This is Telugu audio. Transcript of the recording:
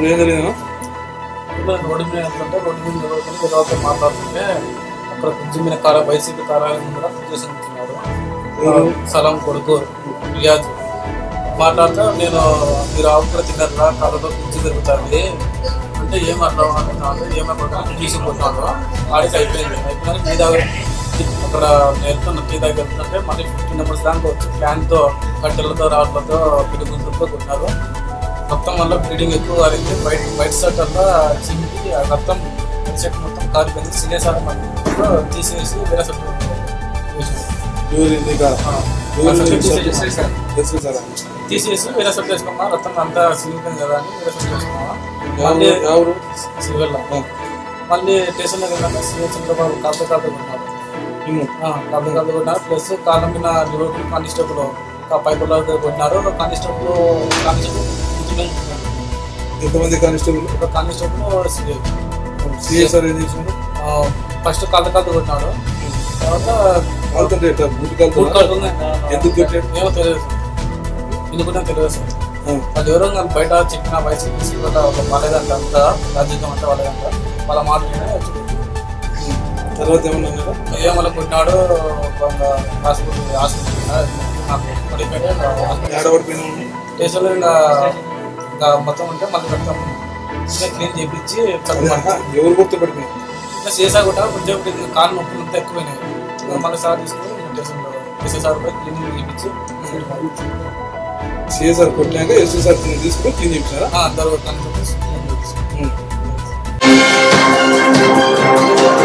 ఇప్పుడు ఏం జరిగిందా ఇలా రోడ్డు మీద వెళ్తుంటే రోడ్డు మీద నిలబడుకుని తర్వాత మాట్లాడుతుంటే అక్కడ బ్రిడ్జి మీద కార వైసీపీ కార్యాలయం ముందర చేసి ఉంటున్నారు ఎవరు? సలాం కొడుకు రియాజ్ మాట్లాడితే నేను మీరు ఆవు కూడా తిన్నారా కాళ్ళతో బ్రిడ్జి తిరుగుతుంది అంటే ఏం అట్లా అంటే ఏమైపోతున్నా తీసుకుపోతున్నాను ఆడికి అయిపోయింది అయిపోయినాక టీ దగ్గర అక్కడ వెళ్తున్నా టీ దగ్గర వెళ్తుంటే మళ్ళీ ఫిఫ్టీన్ నెంబర్స్ దాకా వచ్చి ఫ్యాన్తో కట్టెలతో రాట్లతో పిడుగులతో కొట్టినారు రక్తం వల్ల బ్లీడింగ్ ఎక్కువ కారింది బయట బయట షర్ట్ అంతా చింపి ఆ రక్తం షర్ట్ మొత్తం కారిపోయింది సీరియస్ మధ్యలో తీసేసి వేరే షర్ట్ వేసేసి. ఎవరు నీకు ఆ, ఎవరు ఆ షర్ట్ నీకు తీసేసి తెలుసు సార్ తీసేసి వేరే షర్ట్ వేసుకున్నా రక్తం అంతా సిలిపోయింది కదా అని వేరే షర్ట్ వేసుకున్నా మళ్ళీ ఎవరు ఎవరు సివిల్ ఆ, మళ్ళీ స్టేషన్లో వెళ్ళాక సీఎం చంద్రబాబు కాదు కాదు ఉన్నారు నిన్ను కాదు కాదు కొట్టినారు ప్లస్ కాలం మీద లివర్పూల్ కానిస్టేబుల్ పైపుల్లో కొట్టినారు కానిస్టేబుల్ కానిస్టేబుల్ ఇంజనీర్ ఎంతమంది కానిస్టేబుల్ ఒక కానిస్టేబుల్ సిఐ సిఎస్ఆర్ ఏం చేసినారు ఫస్ట్ కాళ్ళ కాళ్ళు కొట్టినాడు తర్వాత కాలుతుంటే ఎట్లా బూట్ కాలుతున్నా ఊరుకాళ్ళు ఎందుకు కొట్టాడు ఏమో తెలియదు ఎందుకు తెలియదు సార్ ఆ, వాళ్ళు ఎవరో నాకు బయట చెప్పిన వయసు తీసుకుంటా వాళ్ళదంట అంతా రాజ్యాంగం అంతా వాళ్ళదంట వాళ్ళ మాట వినే వచ్చి తర్వాత ఏమన్నా ఉన్నారా? ఏం వాళ్ళ కొట్టినాడు హాస్పిటల్ హాస్పిటల్ నాకు పడిపోయాడు ఏడ పడిపోయినా స్టేషన్లో ఇంకా ఇంకా మొత్తం ఉంటే మళ్ళీ మొత్తం ఇంకా క్లీన్ చేయించి చదువు ఎవరు గుర్తు పడిపోయినా ఇంకా చేసా కూడా కొంచెం ఇంకా కాలు నొప్పులు అంతా ఎక్కువైనాయి ఇంకా మళ్ళీ సార్ తీసుకుని స్టేషన్లో ఎస్ఐ సార్ పోయి క్లీనింగ్ చేయించి సిఎస్ఆర్ కొట్టినాక ఎస్ఎస్ఆర్ తీసుకుని క్లీన్ చేయించారా అందరూ కనుక క్లీన్ చేయించి ఉమ్.